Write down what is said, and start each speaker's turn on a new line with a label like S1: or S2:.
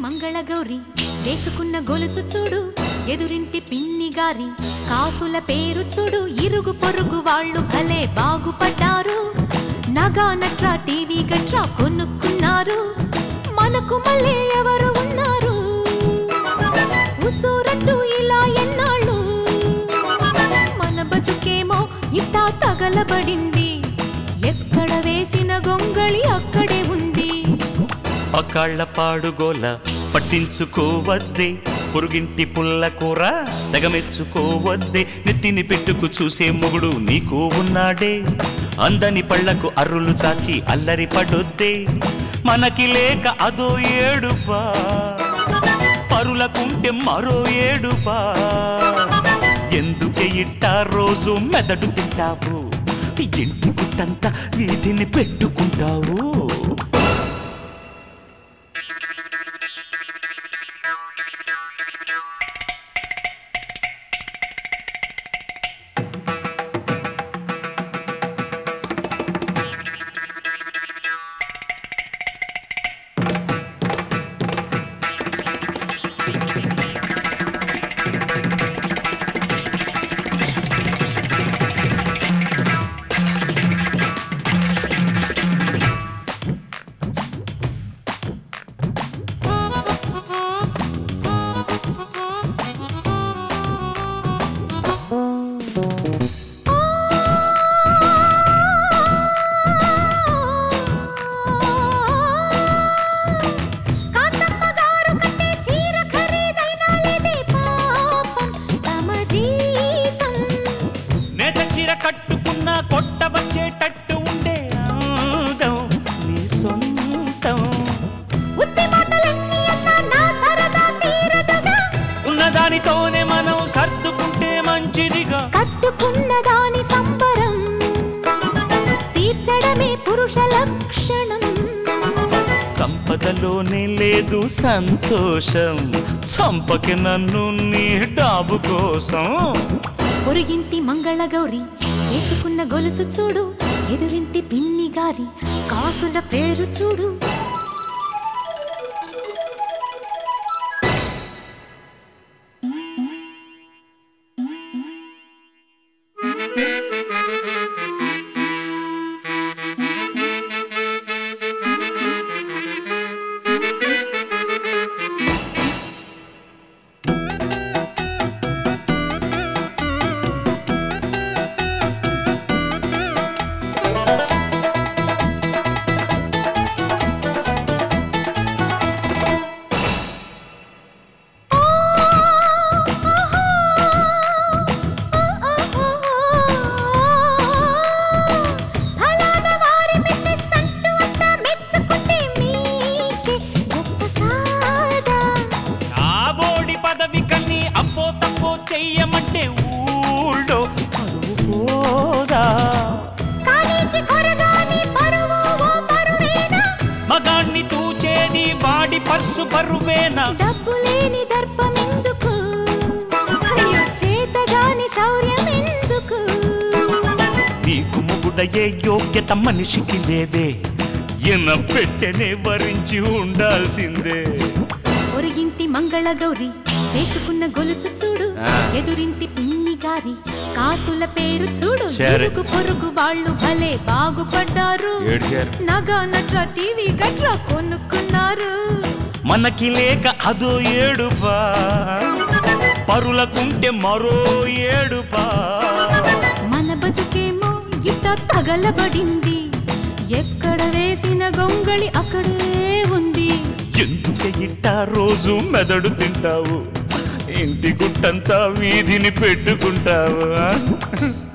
S1: మంగళగౌరి వేసుకున్న గొలుసు చూడు ఎదురింటి పిన్ని గారి కాసుల పేరు చూడు ఇరుగు పొరుగు వాళ్ళు భలే బాగుపడ్డారు నగా నట్రా టీవీ గట్రా కొనుక్కున్నారు మనకు మళ్ళీ ఎవరు ఉన్నారు ఉసూరట్టు ఇలా ఎన్నాళ్ళు మన బతుకేమో ఇట్టా తగలబడింది ఎక్కడ వేసిన గొంగళి అక్కడే ఉంది
S2: పకాళ్ళ పాడుగోల పట్టించుకోవద్దే పొరుగింటి పుల్ల కూర తెగమెచ్చుకోవద్దే నెత్తిని పెట్టుకు చూసే మొగుడు నీకు ఉన్నాడే అందని పళ్ళకు అర్రులు చాచి అల్లరి పడొద్దే మనకి లేక అదో ఏడుపా పరులకుంటే మరో ఏడుపా ఎందుకే ఇట్టా రోజు మెదడు తింటావు ఇంటి గుట్టంతా వీధిని పెట్టుకుంటావు
S1: కాంతమ్మ గారు కట్టే చీర ఖరీదైనా లేదే పాపం తమ జీతం
S2: నేత చీర కట్టుకున్న కొట్ట వచ్చేటట్టు ఉండే అందం నీ సొంతం
S1: ఉత్తి మాటలన్నీ అన్నా నా సరదా తీరదుగా
S2: ఉన్నదానితోనే మనం సర్దుకుంటే మంచిదిగా
S1: కట్టుకున్న దాని సంబరం తీర్చడమే పురుష లక్షణం
S2: సంపదలోనే లేదు సంతోషం చంపకి నన్ను నీ డాబు కోసం
S1: పొరుగింటి మంగళగౌరి వేసుకున్న గొలుసు చూడు ఎదురింటి పిన్ని గారి కాసుల పేరు చూడు ఫలానా వారి మిస్సెస్ అంటూ అంతా మెచ్చుకుంటే మీకే గొప్ప కాదా
S2: ఆ బోడి పదవి కన్ని అప్పో తప్పో చెయ్యమంటే ఊళ్ళో పరువు పోదా
S1: కానీకి కొరగాని పరువు ఓ పరువేనా
S2: మగాణ్ణి తూచేది వాడి పర్సు బరువేనా
S1: డబ్బు లేని దర్పం ఎందుకు అయ్యో చేతగాని శౌర్యం ఎందుకు
S2: నీకు ముగుడయ్యే యోగ్యత మనిషికి లేదే ఎన పెట్టెనే వరించి ఉండాల్సిందే
S1: ఒరిగింటి మంగళగౌరి వేసుకున్న గొలుసు చూడు
S2: ఆ.
S1: ఎదురింటి పిన్ని గారి కాసుల పేరు చూడు
S2: సరే.
S1: ఇరుగు పొరుగు వాళ్ళు భలే బాగుపడ్డారు
S2: ఏడ్చారు.
S1: నగా నట్ర టీవీ గట్రా కొనుక్కున్నారు
S2: మనకి లేక అదో ఏడుపా పరులకుంటే మరో ఏడుపా
S1: మన బతుకేమో ఇట్ట తగలబడింది ఎక్కడ వేసిన గొంగళి అక్కడే ఉంది
S2: ఎందుకే ఇట్టా రోజు మెదడు తింటావు ఇంటి గుట్టంతా వీధిని పెట్టుకుంటావు ఆ?